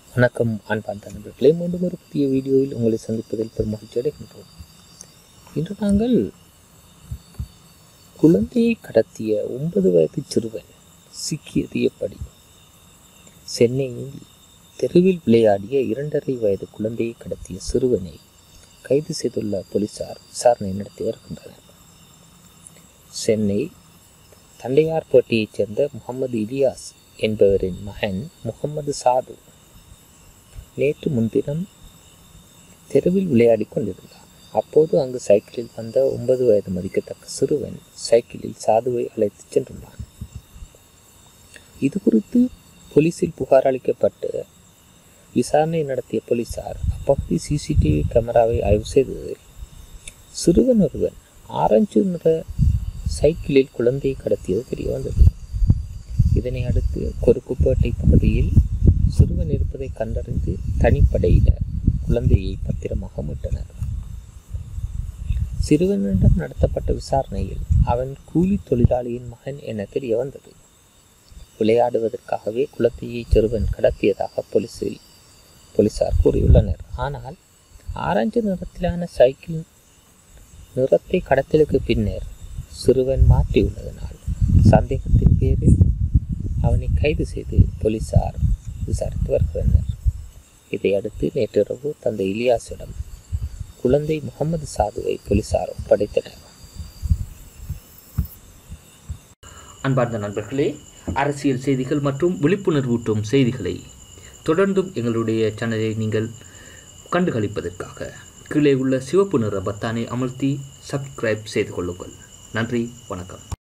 வணக்கம் அன்பார்ந்த நண்பர்களே மீண்டும் ஒரு புதிய வீடியோவில் உங்களை சந்திப்பதில் பெரும் மகிழ்ச்சி அடைகின்றோம் இன்று நாங்கள் குழந்தையை கடத்திய ஒன்பது வயது சிறுவன் சிக்கியது எப்படி சென்னையில் தெருவில் விளையாடிய இரண்டரை வயது குழந்தையை கடத்திய சிறுவனை கைது செய்துள்ள போலீசார் விசாரணை நடத்தி வருகின்றனர் சென்னை தண்டையார்பேட்டையைச் சேர்ந்த முகமது இலியாஸ் என்பவரின் மகன் முகமது சாது நேற்று முன்தினம் தெருவில் விளையாடி கொண்டிருந்தார் அப்போது அங்கு சைக்கிளில் வந்த ஒன்பது வயது மதிக்கத்தக்க சிறுவன் சைக்கிளில் சாதுவை அழைத்துச் சென்றுள்ளான் இது குறித்து போலீசில் புகார் அளிக்கப்பட்டு விசாரணை நடத்திய போலீசார் அப்பகுதி சிசிடிவி கேமராவை ஆய்வு செய்ததில் சிறுவன் ஒருவன் ஆரஞ்சு நிற சைக்கிளில் குழந்தையை கடத்தியது தெரிய வந்தது இதனை அடுத்து கொருக்குப்பேட்டை பகுதியில் சிறுவன் இருப்பதை கண்டறிந்து தனிப்படையினர் குழந்தையை பத்திரமாக மீட்டனர் சிறுவனிடம் நடத்தப்பட்ட விசாரணையில் அவன் கூலி தொழிலாளியின் மகன் என தெரிய வந்தது விளையாடுவதற்காகவே குழந்தையை சிறுவன் கடத்தியதாக போலீசில் போலீசார் கூறியுள்ளனர் ஆனால் ஆரஞ்சு நிறத்திலான சைக்கிள் நிறத்தை கடத்தலுக்கு பின்னர் சிறுவன் மாற்றியுள்ளதனால் சந்தேகத்தின் பேரில் அவனை கைது செய்து போலீசார் விசாரித்து வருகின்றனர் இதையடுத்து நேற்றிரவு தந்தை இலியாஸிடம் குழந்தை முகமது சாதுவை போலீசார் ஒப்படைத்தனர் அன்பார்ந்த நண்பர்களே அரசியல் செய்திகள் மற்றும் விழிப்புணர்வூட்டும் செய்திகளை தொடர்ந்தும் எங்களுடைய சேனலை நீங்கள் கண்டுகளிப்பதற்காக கீழே உள்ள சிவப்பு நிற பத்தானை அமர்த்தி சப்ஸ்கிரைப் செய்து கொள்ளுங்கள் நன்றி வணக்கம்